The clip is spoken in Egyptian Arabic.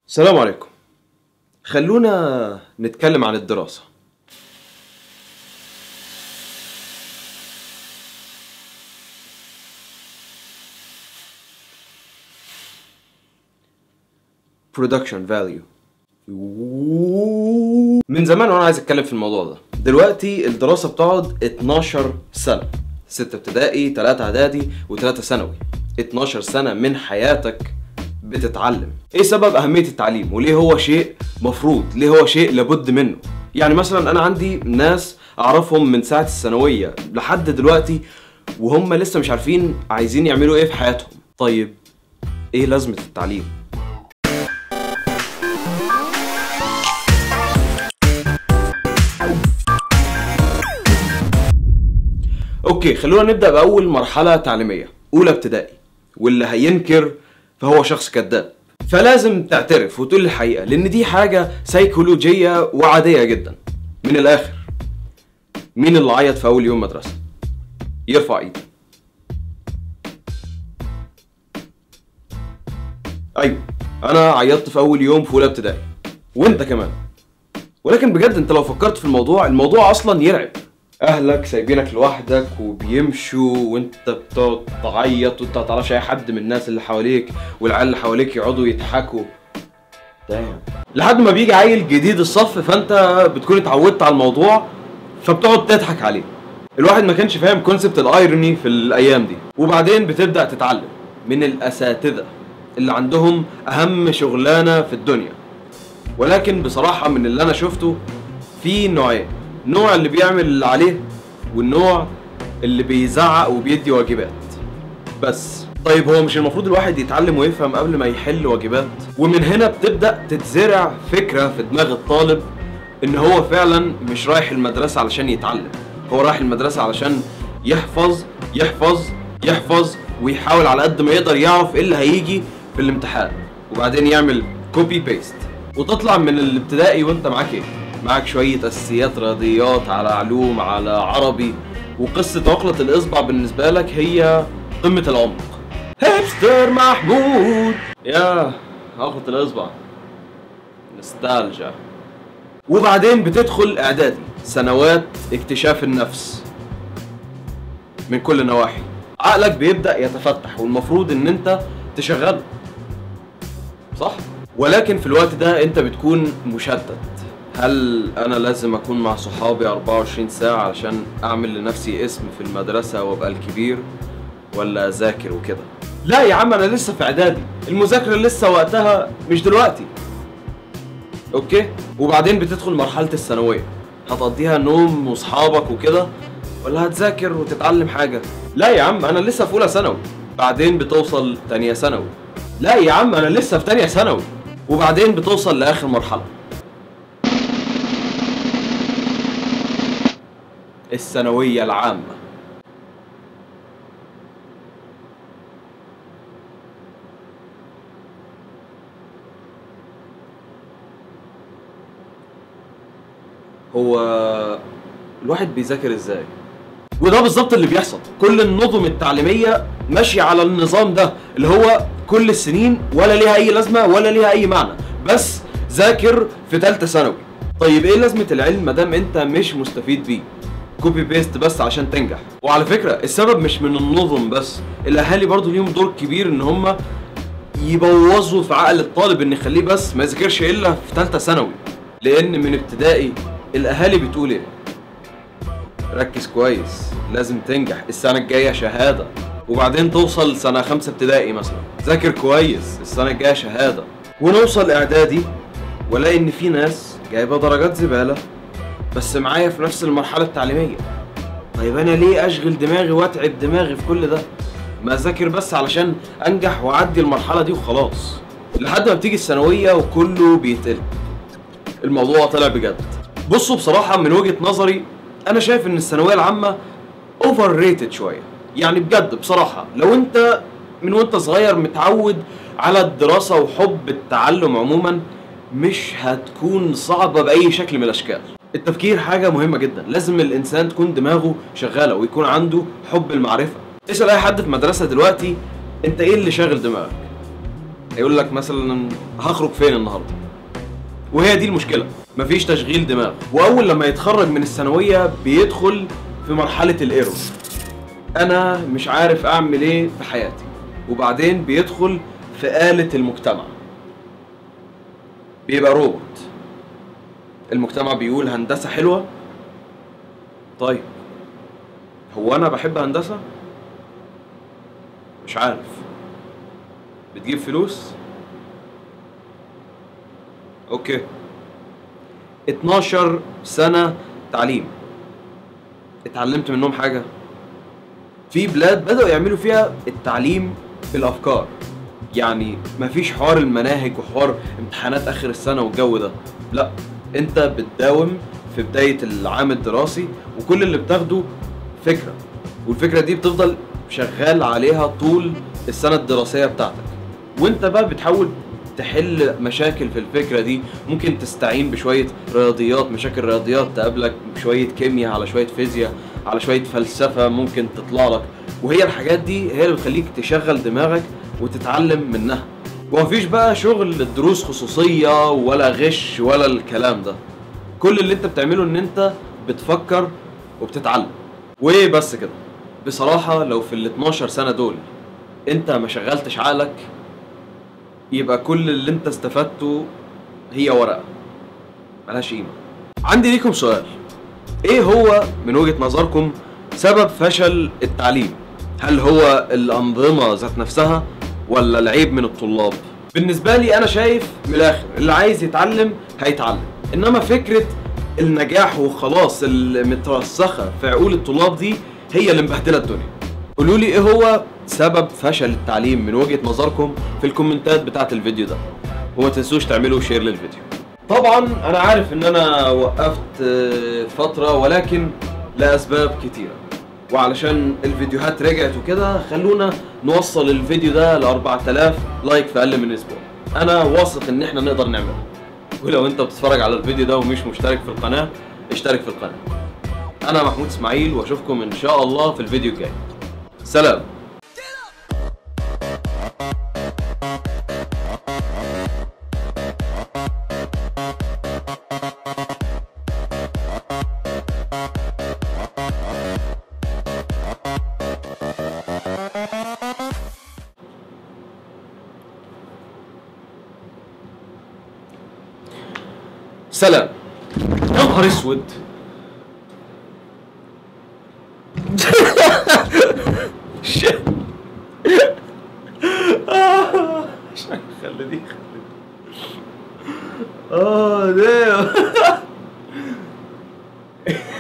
السلام عليكم خلونا نتكلم عن الدراسة production value من زمان وانا عايز اتكلم في الموضوع ده دلوقتي الدراسة بتقعد 12 سنة 6 ابتدائي 3 اعدادي و3 ثانوي 12 سنة من حياتك بتتعلم ايه سبب اهمية التعليم وليه هو شيء مفروض ليه هو شيء لابد منه يعني مثلا انا عندي ناس اعرفهم من ساعة الثانوية لحد دلوقتي وهم لسه مش عارفين عايزين يعملوا ايه في حياتهم طيب ايه لازمة التعليم اوكي خلونا نبدا باول مرحله تعليميه اولى ابتدائي واللي هينكر فهو شخص كذاب فلازم تعترف وتقول الحقيقه لان دي حاجه سيكولوجيه وعاديه جدا من الاخر مين اللي عيط في اول يوم مدرسه يرفع ايده ايوه انا عيطت في اول يوم في اولى ابتدائي وانت كمان ولكن بجد انت لو فكرت في الموضوع الموضوع اصلا يرعب اهلك سايبينك لوحدك وبيمشوا وانت بتقعد تعيط وانت ما تعرفش اي حد من الناس اللي حواليك والعيال اللي حواليك يقعدوا يضحكوا دايم لحد ما بيجي عيل جديد الصف فانت بتكون اتعودت على الموضوع فبتقعد تضحك عليه الواحد ما كانش فاهم كونسبت الايروني في الايام دي وبعدين بتبدا تتعلم من الاساتذه اللي عندهم اهم شغلانه في الدنيا ولكن بصراحه من اللي انا شفته في نوعين النوع اللي بيعمل اللي عليه والنوع اللي بيزعق وبيدي واجبات بس طيب هو مش المفروض الواحد يتعلم ويفهم قبل ما يحل واجبات ومن هنا بتبدا تتزرع فكره في دماغ الطالب ان هو فعلا مش رايح المدرسه علشان يتعلم هو رايح المدرسه علشان يحفظ يحفظ يحفظ ويحاول على قد ما يقدر يعرف ايه اللي هيجي في الامتحان وبعدين يعمل كوبي بيست وتطلع من الابتدائي وانت معاك ايه معاك شوية أساسيات رياضيات على علوم على عربي وقصة عقلة الإصبع بالنسبة لك هي قمة العمق هيبستر محمود يا عقلة الإصبع نستالجا وبعدين بتدخل إعدادي سنوات اكتشاف النفس من كل النواحي عقلك بيبدأ يتفتح والمفروض إن أنت تشغله صح؟ ولكن في الوقت ده أنت بتكون مشتت هل انا لازم اكون مع صحابي 24 ساعة علشان اعمل لنفسي اسم في المدرسة وابقى الكبير ولا اذاكر وكده لا يا عم انا لسه في اعدادي المذاكرة لسه وقتها مش دلوقتي اوكي وبعدين بتدخل مرحلة الثانوية هتقضيها نوم واصحابك وكده ولا هتذاكر وتتعلم حاجة لا يا عم انا لسه في اولى ثانوي بعدين بتوصل تانية ثانوي لا يا عم انا لسه في تانية ثانوي وبعدين بتوصل لاخر مرحلة الثانوية العامة هو الواحد بيذاكر ازاي وده بالظبط اللي بيحصل كل النظم التعليمية ماشية على النظام ده اللي هو كل السنين ولا ليها اي لازمة ولا ليها اي معنى بس ذاكر في ثالثة ثانوي طيب ايه لازمة العلم مادام انت مش مستفيد بيه كوبي بيست بس عشان تنجح وعلى فكرة السبب مش من النظم بس الاهالي برضو ليهم دور كبير ان هم يبوظوا في عقل الطالب ان يخليه بس ما يذاكرش الا في ثالثه ثانوي لان من ابتدائي الاهالي بتقول ايه ركز كويس لازم تنجح السنه الجايه شهاده وبعدين توصل سنه خمسه ابتدائي مثلا ذاكر كويس السنه الجايه شهاده ونوصل اعدادي والاقي ان في ناس جايبه درجات زباله بس معايا في نفس المرحلة التعليمية طيب أنا ليه أشغل دماغي وأتعب دماغي في كل ده؟ ما أذاكر بس علشان أنجح وأعدي المرحلة دي وخلاص لحد ما بتيجي الثانوية وكله بيتقلب الموضوع طلع بجد بصوا بصراحة من وجهة نظري أنا شايف إن الثانوية العامة أوفر ريتد شوية يعني بجد بصراحة لو أنت من وأنت صغير متعود على الدراسة وحب التعلم عموما مش هتكون صعبة بأي شكل من الأشكال التفكير حاجة مهمة جدا لازم الإنسان تكون دماغه شغالة ويكون عنده حب المعرفة اسأل أي حد في مدرسة دلوقتي أنت إيه اللي شاغل دماغك هيقول لك مثلا هخرج فين النهارده وهي دي المشكله مفيش تشغيل دماغ واول لما يتخرج من الثانويه بيدخل في مرحله الايرور انا مش عارف اعمل ايه في حياتي وبعدين بيدخل في آلة المجتمع بيبقى روبوت المجتمع بيقول هندسة حلوة طيب هو انا بحب هندسة مش عارف بتجيب فلوس اوكي 12 سنة تعليم اتعلمت منهم حاجة في بلاد بدأوا يعملوا فيها التعليم بالأفكار يعني مفيش حوار المناهج وحوار امتحانات آخر السنة والجو ده لا انت بتداوم في بداية العام الدراسي وكل اللي بتاخده فكرة والفكرة دي بتفضل شغال عليها طول السنة الدراسية بتاعتك وانت بقى بتحاول تحل مشاكل في الفكرة دي ممكن تستعين بشوية رياضيات مشاكل رياضيات تقابلك شوية كيمياء على شوية فيزياء على شوية فلسفة ممكن تطلع لك وهي الحاجات دي هي اللي بتخليك تشغل دماغك وتتعلم منها ومفيش بقى شغل دروس خصوصية ولا غش ولا الكلام ده كل اللي انت بتعمله ان انت بتفكر وبتتعلم وبس كده بصراحة لو في ال 12 سنة دول انت ما شغلتش عقلك يبقى كل اللي انت استفدته هي ورقة ملهاش قيمة عندي ليكم سؤال ايه هو من وجهة نظركم سبب فشل التعليم هل هو الأنظمة ذات نفسها ولا العيب من الطلاب بالنسبة لي أنا شايف من الآخر اللي عايز يتعلم هيتعلم إنما فكرة النجاح وخلاص المترسخة في عقول الطلاب دي هي اللي مبهدلة الدنيا قولوا لي ايه هو سبب فشل التعليم من وجهة نظركم في الكومنتات بتاعت الفيديو ده وما تنسوش تعملوا شير للفيديو طبعا انا عارف ان انا وقفت آه، فترة ولكن لاسباب كتيرة وعلشان الفيديوهات رجعت وكده خلونا نوصل الفيديو ده ل 4000 لايك في اقل من اسبوع انا واثق ان احنا نقدر نعملها ولو انت بتتفرج على الفيديو ده ومش مشترك في القناة اشترك في القناة انا محمود اسماعيل واشوفكم ان شاء الله في الفيديو الجاي سلام سلام يا نهار اسود شit آه، عشان خلي دي خلي دي اه damn